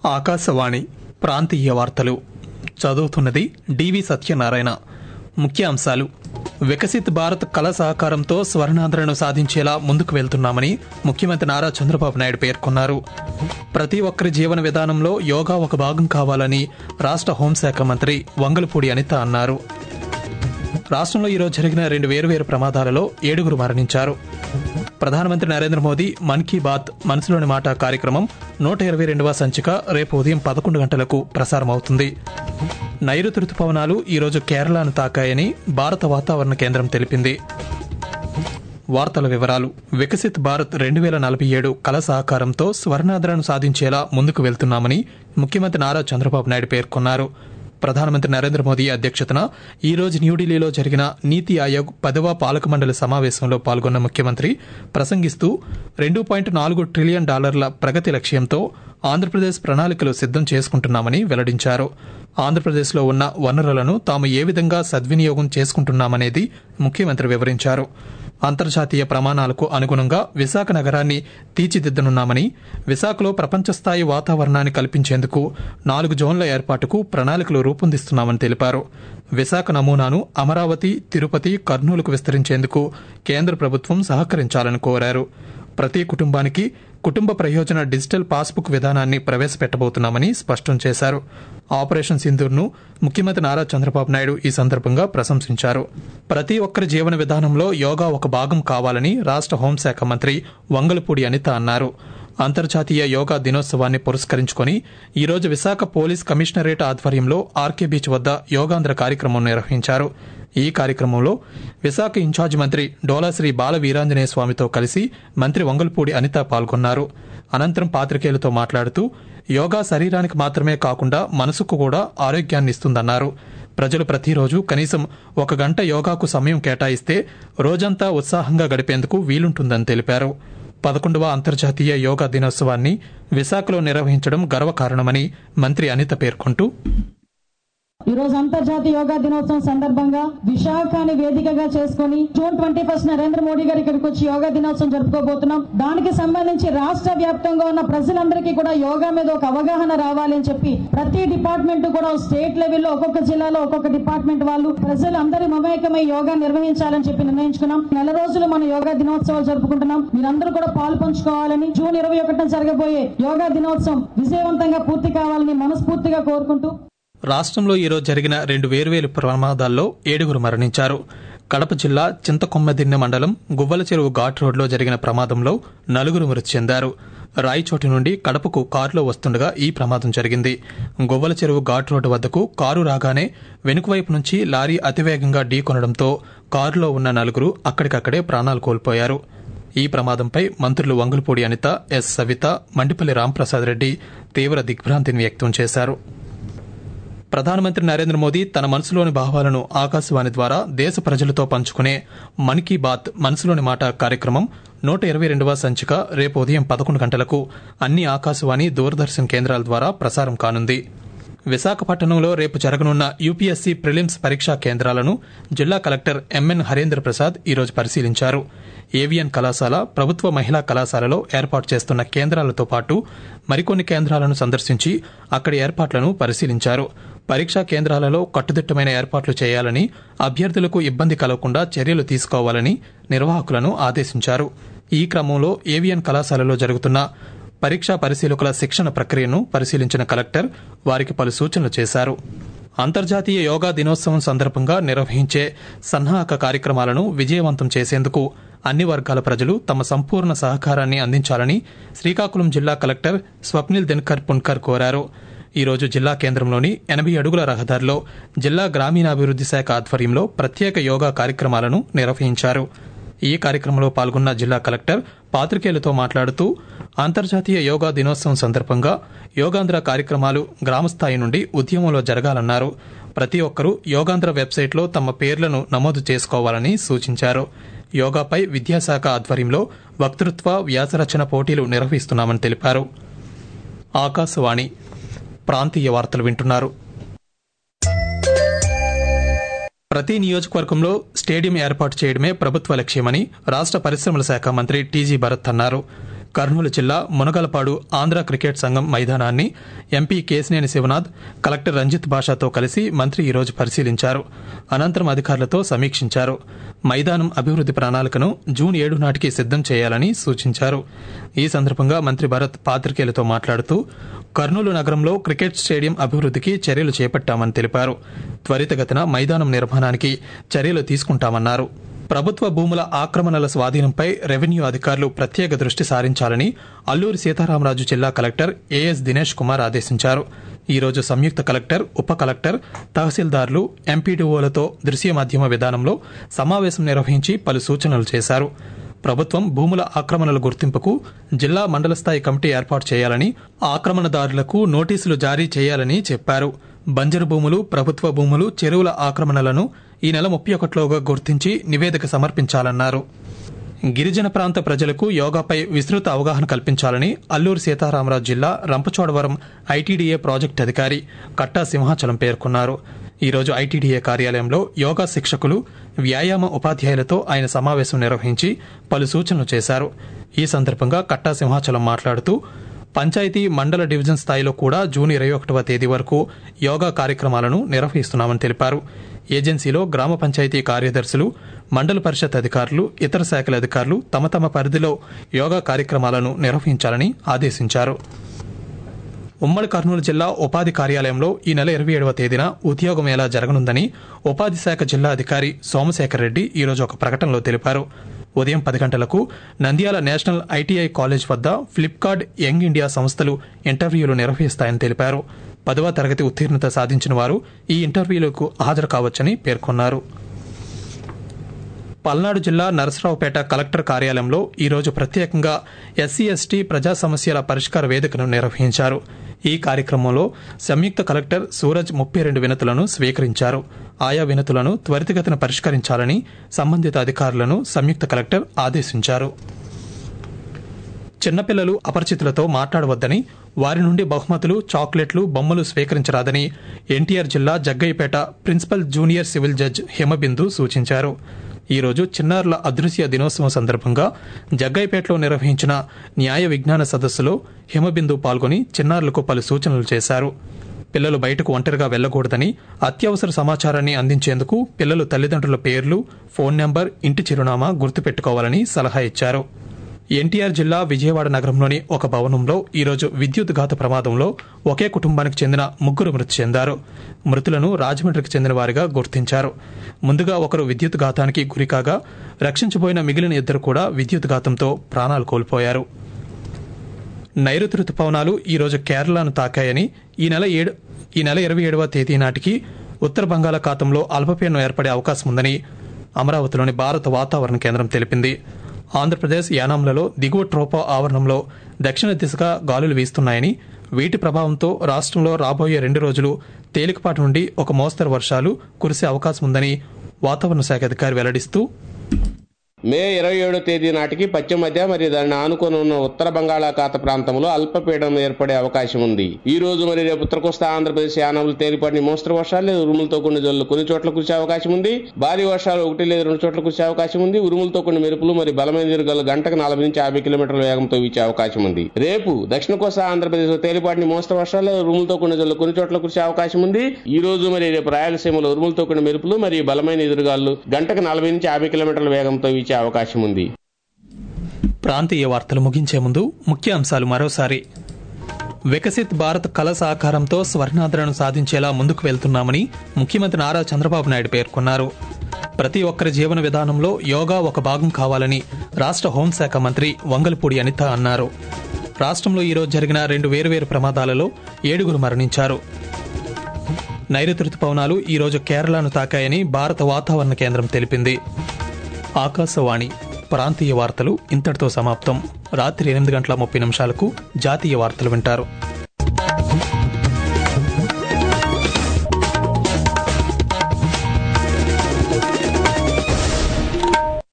ఆకాశవాణి ప్రాంతీయ వార్తలు చదువుతున్నది డివి సత్యనారాయణ ముఖ్యాంశాలు వికసిత్ భారత్ కళ సహకారంతో స్వర్ణాంధ్రను సాధించేలా ముందుకు వెళ్తున్నామని ముఖ్యమంత్రి నారా చంద్రబాబు నాయుడు పేర్కొన్నారు ప్రతి ఒక్కరి జీవన విధానంలో యోగా ఒక భాగం కావాలని రాష్ట్ర హోంశాఖ మంత్రి వంగలపూడి అనిత అన్నారు రాష్ట్రంలో ఈరోజు జరిగిన రెండు వేర్వేరు ప్రమాదాలలో ఏడుగురు మరణించారు ప్రధానమంత్రి నరేంద్ర మోదీ మన్ కీ బాత్ మనసులోని మాట కార్యక్రమం నూట ఇరవై రెండవ సంచిక రేపు ఉదయం పదకొండు గంటలకు ప్రసారమవుతుంది నైరుతి రుతుపవనాలు ఈరోజు కేరళను తాకాయని భారత వాతావరణ కేంద్రం తెలిపింది వార్తల వివరాలు వికసిత్ భారత్ రెండు వేల నలభై ఏడు కళ సహకారంతో స్వర్ణాంధ్రను సాధించేలా ముందుకు వెళ్తున్నామని ముఖ్యమంత్రి నారా చంద్రబాబు నాయుడు పేర్కొన్నారు ప్రధానమంత్రి నరేంద్ర మోదీ అధ్యక్షతన ఈ రోజు న్యూఢిల్లీలో జరిగిన నీతి ఆయోగ్ పదవ పాలక మండలి సమావేశంలో పాల్గొన్న ముఖ్యమంత్రి ప్రసంగిస్తూ రెండు పాయింట్ నాలుగు ట్రిలియన్ డాలర్ల ప్రగతి లక్ష్యంతో ఆంధ్రప్రదేశ్ ప్రణాళికలు సిద్దం చేసుకుంటున్నామని వెల్లడించారు ఆంధ్రప్రదేశ్లో ఉన్న వనరులను తాము ఏ విధంగా సద్వినియోగం చేసుకుంటున్నామనేది ముఖ్యమంత్రి వివరించారు అంతర్జాతీయ ప్రమాణాలకు అనుగుణంగా విశాఖ నగరాన్ని తీర్చిదిద్దనున్నామని విశాఖలో ప్రపంచ స్థాయి వాతావరణాన్ని కల్పించేందుకు నాలుగు జోన్ల ఏర్పాటుకు ప్రణాళికలు రూపొందిస్తున్నామని తెలిపారు విశాఖ నమూనాను అమరావతి తిరుపతి కర్నూలుకు విస్తరించేందుకు కేంద్ర ప్రభుత్వం సహకరించాలని కోరారు ప్రతి కుటుంబానికి కుటుంబ ప్రయోజన డిజిటల్ పాస్బుక్ విధానాన్ని ప్రవేశపెట్టబోతున్నామని స్పష్టం చేశారు ఆపరేషన్ సింధూర్ను ముఖ్యమంత్రి నారా చంద్రబాబు నాయుడు ఈ సందర్భంగా ప్రశంసించారు ప్రతి ఒక్కరి జీవన విధానంలో యోగా ఒక భాగం కావాలని రాష్ట్ర హోంశాఖ మంత్రి వంగలపూడి అనిత అన్నారు అంతర్జాతీయ యోగా దినోత్సవాన్ని పురస్కరించుకుని ఈరోజు విశాఖ పోలీస్ కమిషనరేట్ ఆధ్వర్యంలో ఆర్కే బీచ్ వద్ద యోగాంధ్ర కార్యక్రమం నిర్వహించారు ఈ కార్యక్రమంలో విశాఖ ఇన్ఛార్జ్ మంత్రి డోలాశ్రీ బాల వీరాంజనేయ స్వామితో కలిసి మంత్రి వంగల్పూడి అనిత పాల్గొన్నారు అనంతరం పాత్రికేయులతో మాట్లాడుతూ యోగా శరీరానికి మాత్రమే కాకుండా మనసుకు కూడా ఆరోగ్యాన్ని ఇస్తుందన్నారు ప్రజలు ప్రతిరోజు కనీసం ఒక గంట యోగాకు సమయం కేటాయిస్తే రోజంతా ఉత్సాహంగా గడిపేందుకు వీలుంటుందని తెలిపారు పదకొండవ అంతర్జాతీయ యోగా దినోత్సవాన్ని విశాఖలో నిర్వహించడం గర్వకారణమని మంత్రి అనిత పేర్కొంటూ ఈ రోజు అంతర్జాతీయ యోగా దినోత్సవం సందర్భంగా విశాఖని వేదికగా చేసుకుని June twenty first Narendra Modi garu ఇక్కడికి వచ్చి యోగా దినోత్సవం జరుపుకోబోతున్నాం దానికి సంబంధించి రాష్ట్ర వ్యాప్తంగా ఉన్న ప్రజలందరికీ కూడా యోగా మీద ఒక అవగాహన రావాలి అని చెప్పి ప్రతి డిపార్ట్మెంట్ కూడా స్టేట్ లెవెల్లో ఒక్కొక్క జిల్లాలో ఒక్కొక్క డిపార్ట్మెంట్ వాళ్ళు ప్రజలందరి మమేకమై యోగా నిర్వహించాలని చెప్పి నిర్ణయించుకున్నాం నెల రోజులు మనం యోగా దినోత్సవాలు జరుపుకుంటున్నాం మీరందరూ కూడా పాలు పంచుకోవాలని జూన్ ఇరవై ఒకటిన జరగబోయే యోగా దినోత్సవం విజయవంతంగా పూర్తి కావాలని మనస్ఫూర్తిగా కోరుకుంటూ రాష్ట్రంలో ఈరోజు జరిగిన రెండు వేర్వేరు ప్రమాదాల్లో ఏడుగురు మరణించారు కడప జిల్లా చింతకొమ్మదిన్నె మండలం గువ్వల చెరువు ఘాట్ రోడ్లో జరిగిన ప్రమాదంలో నలుగురు మృతి చెందారు రాయిచోటి నుండి కడపకు కారులో వస్తుండగా ఈ ప్రమాదం జరిగింది గువ్వల చెరువు ఘాట్ రోడ్డు వద్దకు కారు రాగానే వెనుకవైపు నుంచి లారీ అతివేగంగా ఢీకొనడంతో కారులో ఉన్న నలుగురు అక్కడికక్కడే ప్రాణాలు కోల్పోయారు ఈ ప్రమాదంపై మంత్రులు వంగులపూడి అనిత ఎస్ సవిత మండిపల్లి రాంప్రసాద్ రెడ్డి తీవ్ర దిగ్భ్రాంతిని వ్యక్తం చేశారు ప్రధానమంత్రి నరేంద్ర మోదీ తన మనసులోని భావాలను ఆకాశవాణి ద్వారా దేశ ప్రజలతో పంచుకునే మన్ కీ బాత్ మనసులోని మాట కార్యక్రమం నూట ఇరవై రెండవ సంచిక రేపు ఉదయం పదకొండు గంటలకు అన్ని ఆకాశవాణి దూరదర్శన్ కేంద్రాల ద్వారా ప్రసారం కానుంది విశాఖపట్నంలో రేపు జరగనున్న యూపీఎస్సీ ప్రిలిమ్స్ పరీక్షా కేంద్రాలను జిల్లా కలెక్టర్ ఎంఎన్ హరేంద్ర ప్రసాద్ ఈరోజు పరిశీలించారు ఏవిఎన్ కళాశాల ప్రభుత్వ మహిళా కళాశాలలో ఏర్పాటు చేస్తున్న కేంద్రాలతో పాటు మరికొన్ని కేంద్రాలను సందర్శించి అక్కడి ఏర్పాట్లను పరిశీలించారు పరీక్షా కేంద్రాలలో కట్టుదిట్టమైన ఏర్పాట్లు చేయాలని అభ్యర్థులకు ఇబ్బంది కలగకుండా చర్యలు తీసుకోవాలని నిర్వాహకులను ఆదేశించారు ఈ క్రమంలో ఏవిఎన్ కళాశాలలో జరుగుతున్న పరీక్షా పరిశీలకుల శిక్షణ ప్రక్రియను పరిశీలించిన కలెక్టర్ వారికి పలు సూచనలు చేశారు అంతర్జాతీయ యోగా దినోత్సవం సందర్భంగా నిర్వహించే సన్నాహక కార్యక్రమాలను విజయవంతం చేసేందుకు అన్ని వర్గాల ప్రజలు తమ సంపూర్ణ సహకారాన్ని అందించాలని శ్రీకాకుళం జిల్లా కలెక్టర్ స్వప్నిల్ దినకర్ పున్కర్ కోరారు ఈ రోజు జిల్లా కేంద్రంలోని ఎనభై అడుగుల రహదారిలో జిల్లా గ్రామీణాభివృద్ది శాఖ ఆధ్వర్యంలో ప్రత్యేక యోగా కార్యక్రమాలను నిర్వహించారు ఈ కార్యక్రమంలో పాల్గొన్న జిల్లా కలెక్టర్ పాత్రికేయులతో మాట్లాడుతూ అంతర్జాతీయ యోగా దినోత్సవం సందర్భంగా యోగాంధ్ర కార్యక్రమాలు గ్రామస్థాయి నుండి ఉద్యమంలో జరగాలన్నారు ప్రతి ఒక్కరూ యోగాంధ్ర వెబ్సైట్లో తమ పేర్లను నమోదు చేసుకోవాలని సూచించారు యోగాపై విద్యాశాఖ ఆధ్వర్యంలో వక్తృత్వ వ్యాసరచన పోటీలు నిర్వహిస్తున్నామని తెలిపారు ఆకాశవాణి ప్రాంతీయ వార్తలు వింటున్నారు ప్రతి నియోజకవర్గంలో స్టేడియం ఏర్పాటు చేయడమే ప్రభుత్వ లక్ష్యమని రాష్ట్ర పరిశ్రమల శాఖ మంత్రి టీజీ భరత్ అన్నారు కర్నూలు జిల్లా మునగలపాడు ఆంధ్ర క్రికెట్ సంఘం మైదానాన్ని ఎంపీ కేసినేని శివనాథ్ కలెక్టర్ రంజిత్ బాషాతో కలిసి మంత్రి ఈరోజు పరిశీలించారు అనంతరం అధికారులతో సమీక్షించారు మైదానం అభివృద్ది ప్రణాళికను జూన్ ఏడు నాటికి సిద్దం చేయాలని సూచించారు ఈ సందర్భంగా మంత్రి భరత్ పాత్రికేయులతో మాట్లాడుతూ కర్నూలు నగరంలో క్రికెట్ స్టేడియం అభివృద్దికి చర్యలు చేపట్టామని తెలిపారు త్వరితగతిన మైదానం నిర్మాణానికి చర్యలు తీసుకుంటామన్నారు ప్రభుత్వ భూముల ఆక్రమణల స్వాధీనంపై రెవెన్యూ అధికారులు ప్రత్యేక దృష్టి సారించాలని అల్లూరి సీతారామరాజు జిల్లా కలెక్టర్ ఏఎస్ దినేష్ కుమార్ ఆదేశించారు ఈ రోజు సంయుక్త కలెక్టర్ ఉప కలెక్టర్ తహసీల్దార్లు ఎంపీడీఓలతో దృశ్య మాధ్యమ విధానంలో సమావేశం నిర్వహించి పలు సూచనలు చేశారు ప్రభుత్వం భూముల ఆక్రమణల గుర్తింపుకు జిల్లా మండల స్థాయి కమిటీ ఏర్పాటు చేయాలని ఆక్రమణదారులకు నోటీసులు జారీ చేయాలని చెప్పారు బంజరు భూములు ప్రభుత్వ భూములు చెరువుల ఆక్రమణలను ఈ నెల ముప్పై ఒకటిలోగా గుర్తించి నివేదిక సమర్పించాలన్నారు గిరిజన ప్రాంత ప్రజలకు యోగాపై విస్తృత అవగాహన కల్పించాలని అల్లూరు సీతారామరాజు జిల్లా రంపచోడవరం ఐటీడీఏ ప్రాజెక్టు అధికారి కట్టా సింహాచలం పేర్కొన్నారు ఈరోజు ఐటీడీఏ కార్యాలయంలో యోగా శిక్షకులు వ్యాయామ ఉపాధ్యాయులతో ఆయన సమావేశం నిర్వహించి పలు సూచనలు చేశారు ఈ సందర్భంగా కట్టా సింహాచలం మాట్లాడుతూ పంచాయతీ మండల డివిజన్ స్థాయిలో కూడా జూన్ ఇరవై ఒకటవ తేదీ వరకు యోగా కార్యక్రమాలను నిర్వహిస్తున్నామని తెలిపారు ఏజెన్సీలో గ్రామ పంచాయతీ కార్యదర్శులు మండల పరిషత్ అధికారులు ఇతర శాఖల అధికారులు తమ తమ పరిధిలో యోగా కార్యక్రమాలను నిర్వహించాలని ఆదేశించారు ఉమ్మడి కర్నూలు జిల్లా ఉపాధి కార్యాలయంలో ఈ నెల ఇరవై ఏడవ తేదీన ఉద్యోగ మేళా జరగనుందని ఉపాధి శాఖ జిల్లా అధికారి సోమశేఖర్ రెడ్డి ఈరోజు ఒక ప్రకటనలో తెలిపారు ఉదయం పది గంటలకు నంద్యాల నేషనల్ ఐటీఐ కాలేజ్ వద్ద ఫ్లిప్కార్ట్ యంగ్ ఇండియా సంస్థలు ఇంటర్వ్యూలు నిర్వహిస్తాయని తెలిపారు పదవ తరగతి ఉత్తీర్ణత సాధించిన వారు ఈ ఇంటర్వ్యూలకు హాజరు కావచ్చని పేర్కొన్నారు పల్నాడు జిల్లా నరసరావుపేట కలెక్టర్ కార్యాలయంలో ఈరోజు ప్రత్యేకంగా ఎస్సీ ఎస్టీ ప్రజా సమస్యల పరిష్కార వేదికను నిర్వహించారు ఈ కార్యక్రమంలో సంయుక్త కలెక్టర్ సూరజ్ ముప్పై రెండు వినతులను స్వీకరించారు ఆయా వినతులను త్వరితగతిన పరిష్కరించాలని సంబంధిత అధికారులను సంయుక్త కలెక్టర్ ఆదేశించారు చిన్నపిల్లలు అపరిచితులతో మాట్లాడవద్దని వారి నుండి బహుమతులు చాక్లెట్లు బొమ్మలు స్వీకరించరాదని ఎన్టీఆర్ జిల్లా Jaggayyapeta principal junior civil judge Himabindu సూచించారు ఈ రోజు చిన్నారుల అదృశ్య దినోత్సవం సందర్భంగా జగ్గయ్యపేటలో నిర్వహించిన న్యాయ విజ్ఞాన సదస్సులో హిమబిందు పాల్గొని చిన్నారులకు పలు సూచనలు చేశారు పిల్లలు బయటకు ఒంటరిగా వెళ్లకూడదని అత్యవసర సమాచారాన్ని అందించేందుకు పిల్లలు తల్లిదండ్రుల పేర్లు ఫోన్ నెంబర్ ఇంటి చిరునామా గుర్తుపెట్టుకోవాలని సలహా ఇచ్చారు ఎన్టీఆర్ జిల్లా విజయవాడ నగరంలోని ఒక భవనంలో ఈరోజు విద్యుత్ ఘాత ప్రమాదంలో ఒకే కుటుంబానికి చెందిన ముగ్గురు మృతి చెందారు మృతులను రాజమండ్రికి చెందిన వారిగా గుర్తించారు ముందుగా ఒకరు విద్యుత్ ఘాతానికి గురికాగా రక్షించబోయిన మిగిలిన ఇద్దరు కూడా విద్యుత్ ఘాతంతో ప్రాణాలు కోల్పోయారు నైరుతి రుతుపవనాలు ఈరోజు కేరళను తాకాయని ఈ నెల ఏడు ఈ నెల ఇరవై ఏడవ తేదీ నాటికి ఉత్తర బంగాళాఖాతంలో అల్పపీడనం ఏర్పడే అవకాశం ఉందని అమరావతిలోని భారత వాతావరణ కేంద్రం తెలిపింది ఆంధ్రప్రదేశ్ యానాంలలో దిగువ ట్రోపో ఆవరణంలో దక్షిణ దిశగా గాలులు వీస్తున్నాయని వీటి ప్రభావంతో రాష్ట్రంలో రాబోయే రెండు రోజులు తేలికపాటి నుండి ఒక మోస్తరు వర్షాలు కురిసే అవకాశం ఉందని వాతావరణ శాఖ అధికారి వెల్లడిస్తూ మే ఇరవై ఏడో తేదీ నాటికి పశ్చిమ మధ్య మరియు దాన్ని ఆనుకొని ఉన్న ఉత్తర బంగాళాఖాత ప్రాంతంలో అల్పపీడనం ఏర్పడే అవకాశం ఉంది ఈ రోజు మరి రేపు ఉత్తర కోస్తా ఆంధ్రప్రదేశ్ యానాములు తేలిపాటి మోస్తరు వర్షాలు లేదా ఉరుములతో కొన్ని జల్లు కొన్ని చోట్ల కురిసే అవకాశం ఉంది భారీ వర్షాలు ఒకటి లేదా రెండు చోట్ల కురిసే అవకాశం ఉంది ఉరుములతో కొన్ని మెరుపులు మరి బలమైన తిరుగులు గంటకు నలభై నుంచి యాభై కిలోమీటర్ల వేగంతో వీచే అవకాశం ఉంది రేపు దక్షిణ కోస్తా ఆంధ్రప్రదేశ్ తేలిపాటి మోస్తరు వర్షాలు లేదా ఉరుములతో కొన్ని జల్లు కొన్ని చోట్ల కురిసే అవకాశం ఉంది ఈ రోజు మరి రేపు రాయలసీమలో ఉరుములతో కొన్ని మెరుపులు మరియు బలమైన ఎదురుగాలు గంటకు నలభై నుంచి యాభై కిలోమీటర్ల వేగంతో వీచే అవకాశం ఉంది ప్రాంతీయ వార్తలు ముగించే ముందు ముఖ్య అంశాలు మరోసారి వికసిత్ భారత్ కళ సహకారంతో స్వర్ణాంధ్రను సాధించేలా ముందుకు వెళ్తున్నామని ముఖ్యమంత్రి నారా చంద్రబాబు నాయుడు పేర్కొన్నారు ప్రతి ఒక్కరి జీవన విధానంలో యోగా ఒక భాగం కావాలని రాష్ట్ర హోంశాఖ మంత్రి వంగలపూడి అనిత అన్నారు రాష్ట్రంలో ఈరోజు జరిగిన రెండు వేరువేరు ప్రమాదాలలో ఏడుగురు మరణించారు నైరుతి రుతుపవనాలు ఈరోజు కేరళను తాకాయని భారత వాతావరణ కేంద్రం తెలిపింది ఆకాశవాణి ప్రాంతీయ వార్తలు ఇంతటితో సమాప్తం రాత్రి ఎనిమిది గంటల ముప్పై నిమిషాలకు జాతీయ వార్తలు వింటారు